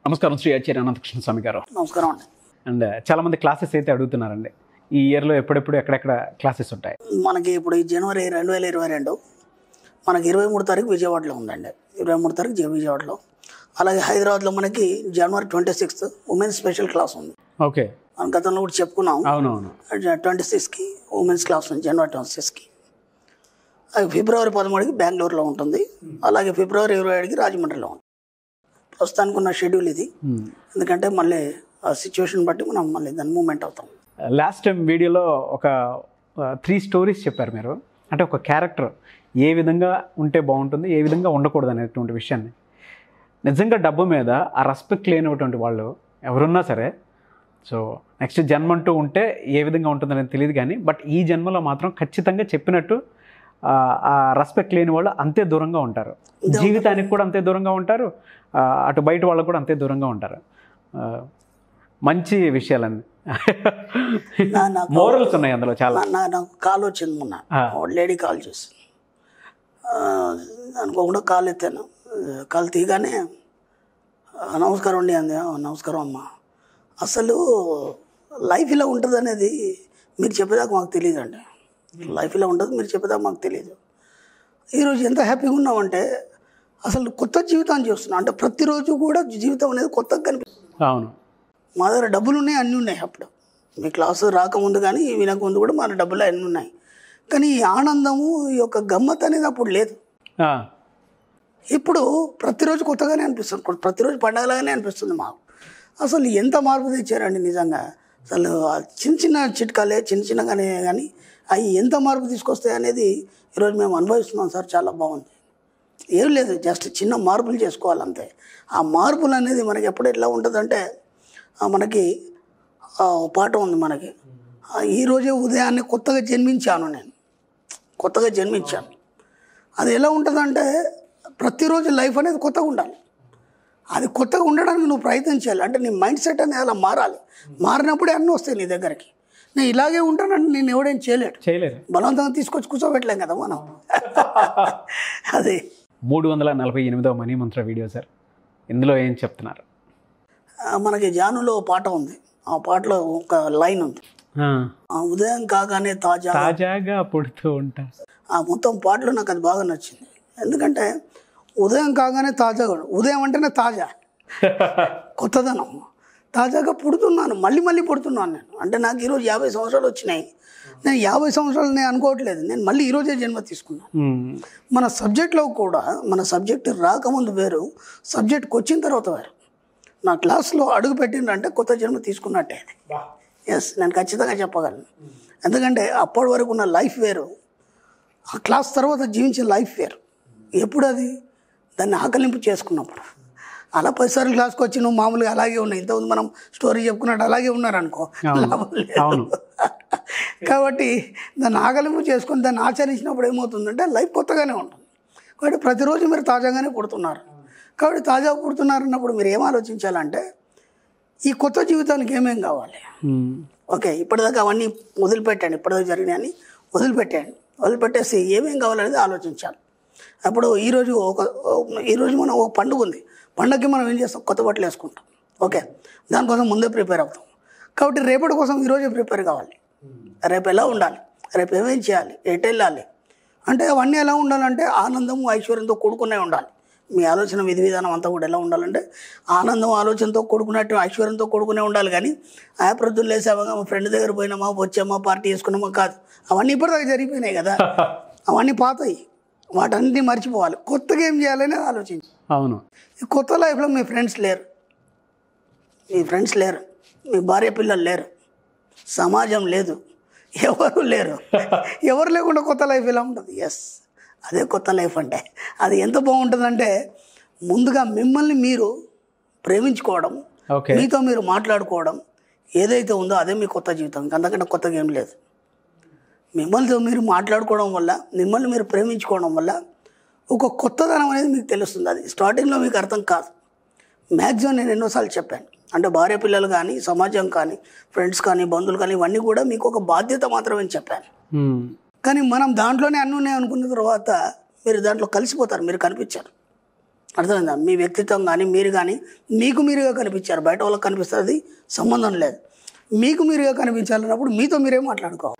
నమస్కారం శ్రీ ఆచార్య అనంతకృష్ణ స్వామి గారు నమస్కారం అండి అండ్ చాలా మంది క్లాసెస్ అయితే అడుగుతున్నారండి ఈ ఇయర్లో ఎప్పుడెప్పుడు ఎక్కడెక్కడ క్లాసెస్ ఉంటాయి మనకి ఇప్పుడు ఈ జనవరి రెండు వేల ఇరవై రెండు మనకి ఇరవై మూడు తారీఖు విజయవాడలో ఉందండి ఇరవై మూడు తారీఖు జి- విజయవాడలో అలాగే హైదరాబాద్లో మనకి January twenty sixth women's special class ఉంది ఓకే మనం గతంలో కూడా చెప్పుకున్నాం అవునవును ట్వంటీ సిక్స్కి ఉమెన్స్ క్లాస్ ఉంది జనవరి ట్వంటీ సిక్స్కి అది ఫిబ్రవరి పదమూడుకి బెంగళూరులో ఉంటుంది అలాగే ఫిబ్రవరి ఇరవై ఏడుకి రాజమండ్రిలో ఉంది ప్రస్తుతానికి ఉన్న షెడ్యూల్ ఇది ఎందుకంటే మళ్ళీ ఆ సిచ్యువేషన్ బట్టి మనం మళ్ళీ దాన్ని మూమెంట్ అవుతాం లాస్ట్ టైం వీడియోలో ఒక త్రీ స్టోరీస్ చెప్పారు మీరు అంటే ఒక క్యారెక్టర్ ఏ విధంగా ఉంటే బాగుంటుంది ఏ విధంగా ఉండకూడదు అనేటువంటి విషయాన్ని నిజంగా డబ్బు మీద ఆ రెస్పెక్ట్ లేనటువంటి వాళ్ళు ఎవరున్నా సరే సో నెక్స్ట్ జన్మ అంటూ ఉంటే ఏ విధంగా ఉంటుందనేది తెలియదు కానీ బట్ ఈ జన్మలో మాత్రం ఖచ్చితంగా చెప్పినట్టు ఆ, ఆ రెస్పెక్ట్ లేని వాళ్ళు అంతే దూరంగా ఉంటారు జీవితానికి కూడా అంతే దూరంగా ఉంటారు ఆ, అటు బయట వాళ్ళకు కూడా అంతే దూరంగా ఉంటారు ఆ, మంచి విషయాలన్నీ నా- నాకు మోరల్స్ ఉన్నాయి అందులో చాలా నా- నా- నాకు కాల్ వచ్చింది మొన్న ఆ. ఒక లేడీ కాల్ చేసి ఆ, అనుకోకుండా కాల్ ఎత్తాను కాల్ తీయగానే "ఆ, నమస్కారం అండి అంది "ఆ, నమస్కారం అమ్మా అసలు లైఫ్ ఇలా ఉంటుంది అనేది మీరు చెప్పేదాకా మాకు తెలియదు అండి లైఫ్ ఇలా ఉంటుంది మీరు చెప్పేదాకా మాకు తెలియదు ఈరోజు ఎంత హ్యాపీగా ఉన్నామంటే అసలు కొత్త జీవితాన్ని చూస్తున్నాం అంటే ప్రతిరోజు కూడా జీవితం అనేది కొత్తగా కనిపిస్తుంది అవును మా దగ్గర డబ్బులు ఉన్నాయి అన్నీ ఉన్నాయి అప్పుడు మీ క్లాసు రాకముందు కానీ వినకముందు కూడా మన డబ్బులు అన్నీ ఉన్నాయి కానీ ఈ ఆనందము ఈ యొక్క గమ్మత్ అనేది అప్పుడు లేదు ఆ, ఇప్పుడు ప్రతిరోజు కొత్తగానే అనిపిస్తుంది కొ- ప్రతిరోజు పండగలాగానే అనిపిస్తుంది మాకు అసలు ఎంత మార్పు తెచ్చారండి నిజంగా అసలు ఆ చిన్న చిన్న చిట్కాలే చిన్న చిన్నగానే కానీ అవి ఎంత మార్పు తీసుకొస్తాయి అనేది ఈరోజు మేము అనుభవిస్తున్నాం సార్ చాలా బాగుంది ఏం లేదు జస్ట్ చిన్న మార్పులు చేసుకోవాలి అంతే ఆ మార్పులు అనేది మనకి ఎప్పుడు ఎట్లా ఉంటుందంటే ఆ మనకి ఆ, ఓ పాట ఉంది మనకి ఆ, ఈరోజే ఉదయాన్నే కొత్తగా జన్మించాను నేను కొత్తగా జన్మించాను అది ఎలా ఉంటుందంటే ప్రతిరోజు లైఫ్ అనేది కొత్తగా ఉండాలి అది కొత్తగా ఉండడానికి నువ్వు ప్రయత్నం చేయాలి అంటే నీ మైండ్ సెట్ అనేది అలా మారాలి మారినప్పుడే అన్నీ వస్తాయి నీ దగ్గరికి నేను ఇలాగే ఉంటానంటే నేను ఎవడేం చేయలేడు చేయలేరు బలవంతంగా తీసుకొచ్చి కూర్చోబెట్టలేం కదా మనం అది మూడు వందల నలభై ఎనిమిదవ మనీ మంత్ర వీడియో సార్ ఇందులో ఏం చెప్తున్నారు ఆ, మనకి జానులో ఓ పాట ఉంది ఆ పాటలో ఒక లైన్ ఉంది ఆ, ఆ ఉదయం కాగానే తాజా తాజాగా పుడుతూ ఉంటా ఆ మొత్తం పాటలో నాకు అది బాగా నచ్చింది ఎందుకంటే ఉదయం కాగానే తాజాగా ఉండు. ఉదయం అంటేనే తాజా కొత్తదనం తాజాగా పుడుతున్నాను మళ్ళీ మళ్ళీ పుడుతున్నాను నేను అంటే నాకు ఈరోజు యాభై సంవత్సరాలు వచ్చినాయి నేను యాభై సంవత్సరాలు నేను అనుకోవట్లేదు నేను మళ్ళీ ఈరోజే జన్మ తీసుకున్నాను ఉమ్, మన సబ్జెక్ట్లో కూడా మన సబ్జెక్ట్ రాకముందు వేరు సబ్జెక్ట్కి వచ్చిన తర్వాత వేరు నా క్లాస్లో అడుగు పెట్టిందంటే కొత్త జన్మ తీసుకున్నట్టే అది ఎస్ నేను ఖచ్చితంగా చెప్పగలను ఎందుకంటే అప్పటి వరకు ఉన్న లైఫ్ వేరు ఆ క్లాస్ తర్వాత జీవించే లైఫ్ వేరు ఎప్పుడు అది దాన్ని ఆకలింపు చేసుకున్నప్పుడు అలా పదిసార్లు క్లాస్కి వచ్చి నువ్వు మామూలుగా అలాగే ఉన్నాయి ఇంతకుముందు మనం స్టోరీ చెప్పుకున్నట్టు అలాగే ఉన్నారనుకో లాభం లేదు అవును. కాబట్టి దాన్ని ఆకలింపు చేసుకొని దాన్ని ఆచరించినప్పుడు ఏమవుతుందంటే లైఫ్ కొత్తగానే ఉంటుంది కాబట్టి ప్రతిరోజు మీరు తాజాగానే పుడుతున్నారు కాబట్టి తాజాగా పుడుతున్నారు అన్నప్పుడు మీరు ఏం ఆలోచించాలంటే ఈ కొత్త జీవితానికి ఏమేం కావాలి ఉమ్, ఓకే ఇప్పటిదాకా అవన్నీ వదిలిపెట్టండి ఇప్పటిదాకా జరిగినాయని వదిలిపెట్టండి వదిలిపెట్టేసి ఏమేం కావాలనేది ఆలోచించాలి అప్పుడు ఈరోజు ఒక ఈరోజు మనం ఒక పండుగ ఉంది పండగకి మనం ఏం చేస్తాం కొత్త బట్టలు వేసుకుంటాం ఓకే దానికోసం ముందే ప్రిపేర్ అవుతాం కాబట్టి రేపటి కోసం ఈరోజే ప్రిపేర్ కావాలి రేపు ఎలా ఉండాలి రేపు ఏమేం చేయాలి ఎటు వెళ్ళాలి అంటే అవన్నీ ఎలా ఉండాలంటే ఆనందము ఐశ్వర్యంతో కూడుకునే ఉండాలి మీ ఆలోచన విధి విధానం అంతా కూడా ఎలా ఉండాలంటే ఆనందం ఆలోచనతో కూడుకున్నట్టు ఐశ్వర్యంతో కూడుకునే ఉండాలి కానీ ఆ ప్రొద్దులు లేసామా మా ఫ్రెండ్ దగ్గర పోయినామా వచ్చామా పార్టీ చేసుకున్నామా కాదు అవన్నీ ఇప్పటిదాకా జరిగిపోయినాయి కదా అవన్నీ పాతాయి వాటన్నిటిని మర్చిపోవాలి కొత్తగా ఏం చేయాలని ఆలోచించి అవును ఈ కొత్త లైఫ్లో మీ ఫ్రెండ్స్ లేరు మీ ఫ్రెండ్స్ లేరు మీ భార్య పిల్లలు లేరు సమాజం లేదు ఎవరు లేరు ఎవరు లేకుండా కొత్త లైఫ్ ఎలా ఉంటుంది ఎస్ అదే కొత్త లైఫ్ అంటే అది ఎంత బాగుంటుందంటే ముందుగా మిమ్మల్ని మీరు ప్రేమించుకోవడం ఓకే మీతో మీరు మాట్లాడుకోవడం ఏదైతే ఉందో అదే మీ కొత్త జీవితం ఇంకా అంతకంటే కొత్తగా ఏం లేదు మిమ్మల్నితో మీరు మాట్లాడుకోవడం వల్ల మిమ్మల్ని మీరు ప్రేమించుకోవడం వల్ల ఒక కొత్తదనం అనేది మీకు తెలుస్తుంది అది స్టార్టింగ్లో మీకు అర్థం కాదు మ్యాక్సిమం నేను ఎన్నోసార్లు చెప్పాను అంటే భార్య పిల్లలు కానీ సమాజం కానీ ఫ్రెండ్స్ కానీ బంధువులు కానీ ఇవన్నీ కూడా మీకు ఒక బాధ్యత మాత్రమే అని చెప్పాను ఉమ్, కానీ మనం దాంట్లోనే అన్నీ ఉన్నాయి అనుకున్న తర్వాత మీరు దాంట్లో కలిసిపోతారు మీరు కనిపించారు అర్థమైందా మీ వ్యక్తిత్వం కానీ మీరు కానీ మీకు మీరుగా కనిపించారు బయట వాళ్ళకి కనిపిస్తుంది సంబంధం లేదు మీకు మీరుగా కనిపించాలన్నప్పుడు మీతో మీరే మాట్లాడుకోవాలి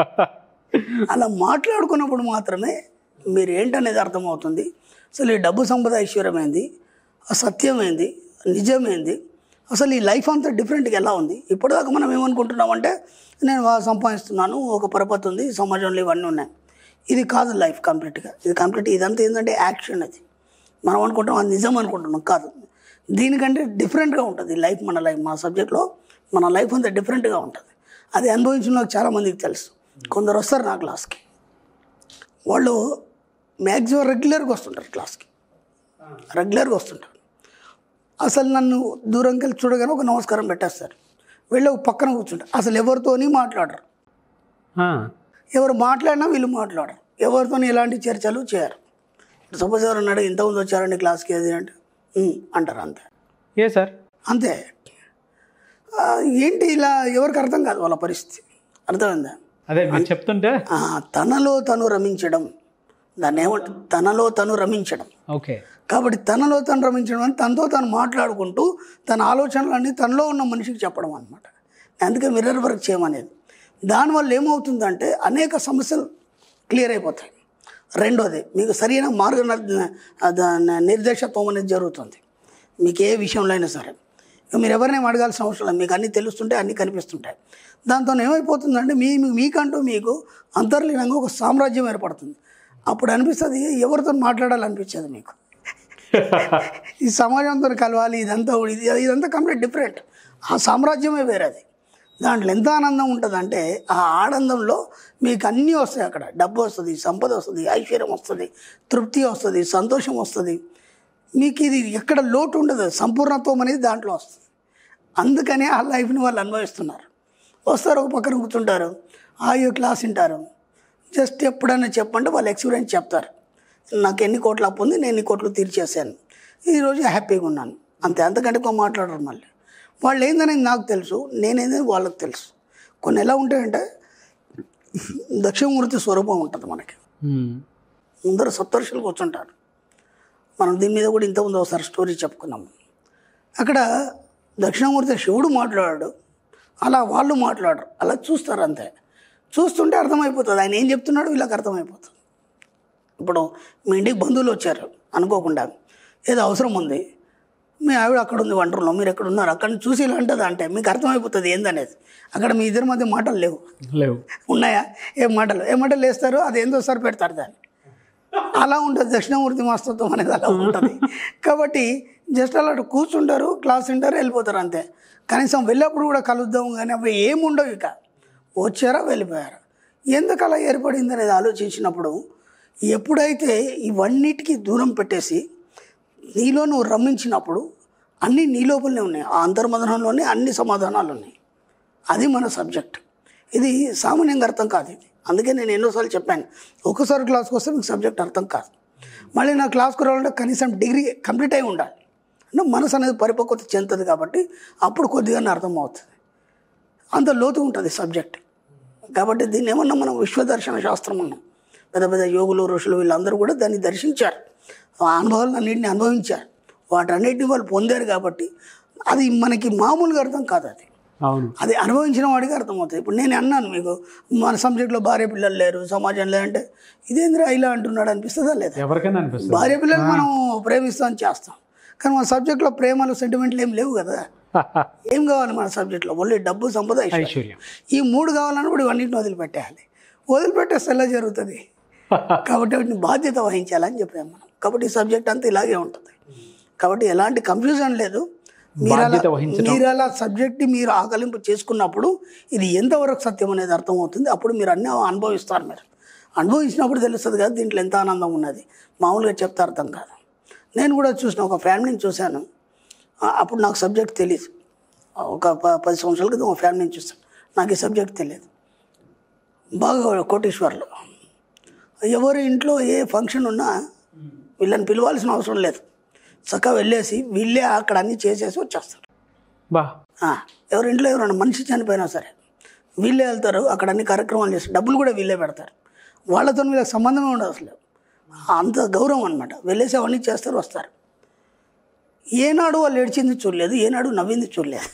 అలా మాట్లాడుకున్నప్పుడు మాత్రమే మీరు ఏంటనేది అర్థమవుతుంది అసలు ఈ డబ్బు సంపద ఐశ్వర్యం ఏంది ఆ సత్యం ఏంది నిజమేంది అసలు ఈ లైఫ్ అంతా డిఫరెంట్గా ఎలా ఉంది ఇప్పటిదాకా మనం ఏమనుకుంటున్నామంటే నేను బాగా సంపాదిస్తున్నాను ఒక పరపతి ఉంది సమాజంలో ఇవన్నీ ఉన్నాయి ఇది కాదు లైఫ్ కంప్లీట్గా ఇది కంప్లీట్ ఇదంతా ఏంటంటే యాక్షన్ అది మనం అనుకుంటాం అది నిజం అనుకుంటున్నాం కాదు దీనికంటే డిఫరెంట్గా ఉంటుంది లైఫ్ మన లైఫ్ మా సబ్జెక్ట్లో మన లైఫ్ అంతా డిఫరెంట్గా ఉంటుంది అది అనుభవించిన నాకు చాలామందికి తెలుసు కొందరు వస్తారు నా క్లాస్కి వాళ్ళు మ్యాక్సిమం రెగ్యులర్గా వస్తుంటారు క్లాస్కి రెగ్యులర్గా వస్తుంటారు అసలు నన్ను దూరంకి వెళ్ళి చూడగానే ఒక నమస్కారం పెట్టేస్తారు వెళ్ళి ఒక పక్కన కూర్చుంటారు అసలు ఎవరితోని మాట్లాడరు ఆ, ఎవరు మాట్లాడినా వీళ్ళు మాట్లాడరు ఎవరితో ఎలాంటి చర్చలు చేయరు సపోజ్ ఎవరు అన్నాడు ఇంతకుముందు వచ్చారండి క్లాస్కి అది అంటే "ఉమ్" అంటారు అంతే ఏ సార్ అంతే ఆ, ఏంటి ఇలా ఎవరికి అర్థం కాదు వాళ్ళ పరిస్థితి అర్థమైందా అదే మీరు చెప్తుంటే ఆ, తనలో తను రమించడం దాన్ని ఏమంట తనలో తను రమించడం ఓకే కాబట్టి తనలో తను రమించడం అని తనతో తను మాట్లాడుకుంటూ తన ఆలోచనలన్నీ తనలో ఉన్న మనిషికి చెప్పడం అనమాట అందుకే మిర్రర్ వర్క్ చేయమనేది దానివల్ల ఏమవుతుందంటే అనేక సమస్యలు క్లియర్ అయిపోతాయి రెండోది మీకు సరైన మార్గ నిర్- ద- నిర్దేశత్వం అనేది జరుగుతుంది మీకు ఏ విషయంలో అయినా సరే ఇక మీరు ఎవరినేం అడగాల్సిన అవసరం లేదు మీకు అన్నీ తెలుస్తుంటే అన్నీ కనిపిస్తుంటాయి దాంతో ఏమైపోతుందంటే మీ మీ- మీకంటూ మీకు అంతర్లీనంగా ఒక సామ్రాజ్యం ఏర్పడుతుంది అప్పుడు అనిపిస్తుంది ఎవరితో మాట్లాడాలనిపించదు మీకు ఈ సమాజంతో కలవాలి ఇదంతా కూడా ఇది ఇదంతా కంప్లీట్ డిఫరెంట్ ఆ సామ్రాజ్యమే వేరేది దాంట్లో ఎంత ఆనందం ఉంటుందంటే ఆ ఆనందంలో మీకు అన్నీ వస్తాయి అక్కడ డబ్బు వస్తుంది సంపద వస్తుంది ఐశ్వర్యం వస్తుంది తృప్తి వస్తుంది సంతోషం వస్తుంది మీకు ఇది ఎక్కడ లోటు ఉండదు సంపూర్ణత్వం అనేది దాంట్లో వస్తుంది అందుకనే ఆ లైఫ్ని వాళ్ళు అనుభవిస్తున్నారు వస్తారు ఒక పక్కన కూర్చుంటారు ఆయో క్లాస్ వింటారు జస్ట్ ఎప్పుడైనా చెప్పంటే వాళ్ళు ఎక్స్పీరియన్స్ చెప్తారు నాకు ఎన్ని కోట్ల అప్పు ఉంది నేను ఎన్ని కోట్లు తీర్చేసాను ఈరోజు హ్యాపీగా ఉన్నాను అంతే అంతకంటే ఎక్కువ మాట్లాడరు మళ్ళీ వాళ్ళు ఏందనేది నాకు తెలుసు నేనేందని వాళ్ళకి తెలుసు కొన్ని ఎలా ఉంటాయంటే దక్షిణమూర్తి స్వరూపం ఉంటుంది మనకి ఉమ్, ముందర సప్తర్షులు కూర్చుంటారు మనం దీని మీద కూడా ఇంతకుముందు ఒకసారి స్టోరీ చెప్పుకున్నాము అక్కడ దక్షిణామూర్తి శివుడు మాట్లాడాడు అలా వాళ్ళు మాట్లాడరు అలా చూస్తారు అంతే చూస్తుంటే అర్థమైపోతుంది ఆయన ఏం చెప్తున్నాడో వీళ్ళకి అర్థమైపోతుంది ఇప్పుడు మీ ఇంటికి బంధువులు వచ్చారు అనుకోకుండా ఏదో అవసరం ఉంది మీ ఆవిడ అక్కడ ఉంది వంట రూమ్లో మీరు ఎక్కడ ఉన్నారు అక్కడ చూసి ఇలా అంటుంది అంటే మీకు అర్థమైపోతుంది ఏందనేది అక్కడ మీ ఇద్దరి మధ్య మాటలు లేవు లేవు ఉన్నాయా ఏ మాటలు ఏ మాటలు వేస్తారు అది ఏందో సార్ పెడతారు దాన్ని అలా ఉంటుంది దక్షిణమూర్తి మాస్తత్వం అనేది అలా ఉంటుంది కాబట్టి జస్ట్ అలా కూర్చుంటారు క్లాస్ వింటారు వెళ్ళిపోతారు అంతే కనీసం వెళ్ళేప్పుడు కూడా కలుద్దాం కానీ అవి ఏముండవు ఇక వచ్చారా వెళ్ళిపోయారు ఎందుకు అలా ఏర్పడింది అనేది ఆలోచించినప్పుడు ఎప్పుడైతే ఇవన్నిటికీ దూరం పెట్టేసి నీలో నువ్వు రమ్మించినప్పుడు అన్నీ నీ లోపలనే ఉన్నాయి ఆ అంతర్మదనంలోనే అన్ని సమాధానాలు ఉన్నాయి అది మన సబ్జెక్ట్ ఇది సామాన్యంగా అర్థం కాదు ఇది అందుకే నేను ఎన్నోసార్లు చెప్పాను ఒకసారి క్లాస్కి వస్తే మీకు సబ్జెక్ట్ అర్థం కాదు మళ్ళీ నా క్లాస్కి రావాలంటే కనీసం డిగ్రీ కంప్లీట్ అయి ఉండాలి అంటే మనసు అనేది పరిపక్వత చెందుతుంది కాబట్టి అప్పుడు కొద్దిగా అర్థం అవుతుంది అంత లోతు ఉంటుంది సబ్జెక్ట్ కాబట్టి దీన్ని ఏమన్నా మనం విశ్వదర్శన శాస్త్రం అన్నాం పెద్ద పెద్ద యోగులు ఋషులు వీళ్ళందరూ కూడా దాన్ని దర్శించారు ఆ అనుభవాలను అన్నింటిని అనుభవించారు వాటన్నిటిని వాళ్ళు పొందారు కాబట్టి అది మనకి మామూలుగా అర్థం కాదు అది అవును అది అనుభవించిన వాడికి అర్థమవుతుంది ఇప్పుడు నేను అన్నాను మీకు మన సబ్జెక్ట్లో భార్య పిల్లలు లేరు సమాజం లేదంటే ఇదేంద్రా ఇలా అంటున్నాడు అనిపిస్తుందా లేదా ఎవరికైనా అనిపిస్తుంది భార్య పిల్లలు మనం ప్రేమిస్తాం చేస్తాం కానీ మన సబ్జెక్ట్లో ప్రేమలు సెంటిమెంట్లు ఏం లేవు కదా ఏం కావాలి మన సబ్జెక్ట్లో ఓన్లీ డబ్బు సంపద ఐశ్వర్యం. ఐశ్వర్యం ఈ మూడు కావాలన్నప్పుడు ఇవన్నిటిని వదిలిపెట్టేయాలి వదిలిపెట్టేస్తే ఎలా జరుగుతుంది కాబట్టి వాటిని బాధ్యత వహించాలని చెప్పాము మనం కాబట్టి ఈ సబ్జెక్ట్ అంతా ఇలాగే ఉంటుంది కాబట్టి ఎలాంటి కన్ఫ్యూజన్ లేదు మీరు అలా బాధ్యత వహించడం. మీరు అలా సబ్జెక్ట్ని మీరు ఆకలింపు చేసుకున్నప్పుడు ఇది ఎంతవరకు సత్యం అనేది అర్థమవుతుంది అప్పుడు మీరు అన్నీ అనుభవిస్తారు మీరు అనుభవించినప్పుడు తెలుస్తుంది కదా దీంట్లో ఎంత ఆనందం ఉన్నది మామూలుగా చెప్తే అర్థం కాదు నేను కూడా చూసిన ఒక ఫ్యామిలీని చూశాను ఆ, అప్పుడు నాకు సబ్జెక్ట్ తెలియదు ఒక ప- పది సంవత్సరాల క్రితం ఒక ఫ్యామిలీని చూస్తాను నాకు ఈ సబ్జెక్ట్ తెలియదు బాగా కోటేశ్వర్లో ఎవరి ఇంట్లో ఏ ఫంక్షన్ ఉన్నా వీళ్ళని పిలవాల్సిన అవసరం లేదు చక్కగా వెళ్ళేసి వీళ్ళే అక్కడ అన్నీ చేసేసి వచ్చేస్తారు బా ఆ, ఎవరి ఇంట్లో ఎవరైనా మనిషి చనిపోయినా సరే వీళ్ళే వెళ్తారు అక్కడ అన్ని కార్యక్రమాలు చేస్తారు డబ్బులు కూడా వీళ్ళే పెడతారు వాళ్ళతో వీళ్ళకి సంబంధమే ఉండదు అసలు అంత గౌరవం అనమాట వెళ్ళేసి అవన్నీ చేస్తారు వస్తారు ఏనాడు వాళ్ళు ఏడ్చింది చూడలేదు ఏనాడు నవ్వింది చూడలేదు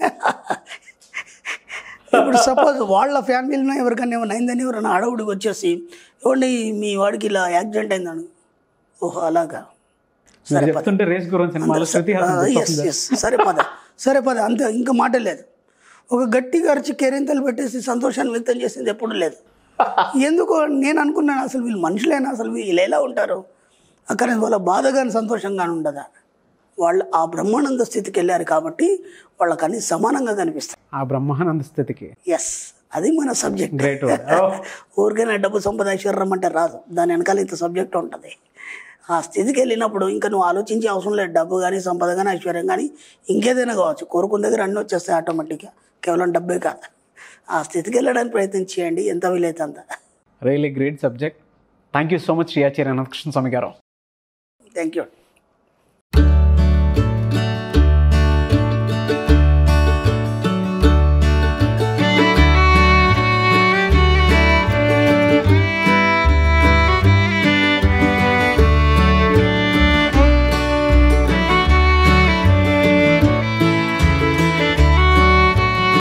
ఇప్పుడు సపోజ్ వాళ్ళ ఫ్యామిలీలో ఎవరికైనా ఏమైనా అయిందని ఎవరైనా అడవుడికి వచ్చేసి ఏమండి మీ వాడికి ఇలా యాక్సిడెంట్ అయిందని ఓహో అలాగా మీరు చెప్తుంటే రేస్ గురించి సినిమాలో శృతి హాసన్ ఎస్ గుర్తొస్తుంది. ఎస్ సరే పద సరే పద అంతే ఇంకా మాట లేదు ఒక గట్టిగా అరిచి కేరింతలు పెట్టేసి సంతోషాన్ని వ్యక్తం చేసింది ఎప్పుడు లేదు ఎందుకు నేను అనుకున్నాను అసలు వీళ్ళు మనుషులైనా అసలు వీళ్ళు ఎలా ఉంటారు అక్కడ వాళ్ళ బాధగాని సంతోషంగాని ఉండదా వాళ్ళు ఆ బ్రహ్మానంద స్థితికి వెళ్ళారు కాబట్టి వాళ్ళకి అన్ని సమానంగా కనిపిస్తాయి ఆ బ్రహ్మానంద స్థితికి ఎస్ అది మన సబ్జెక్ట్ గ్రేట్ ఊరికైనా డబ్బు సంపద ఐశ్వర్యం అంటే రాదు దాని వెనకాల ఇంత సబ్జెక్ట్ ఉంటుంది ఆ స్థితికి వెళ్ళినప్పుడు ఇంకా నువ్వు ఆలోచించే అవసరం లేదు డబ్బు కానీ సంపద కానీ ఐశ్వర్యం కానీ ఇంకేదైనా కావచ్చు కోరుకున్న దగ్గర అన్నీ వచ్చేస్తాయి ఆటోమేటిక్గా కేవలం డబ్బే కాదు ఆ స్థితికి వెళ్ళడానికి ప్రయత్నం చేయండి ఎంత వీలైతే అంత really great subject thank you so much Shri Acharya Anantakrishna Swami గారు థ్యాంక్ యూ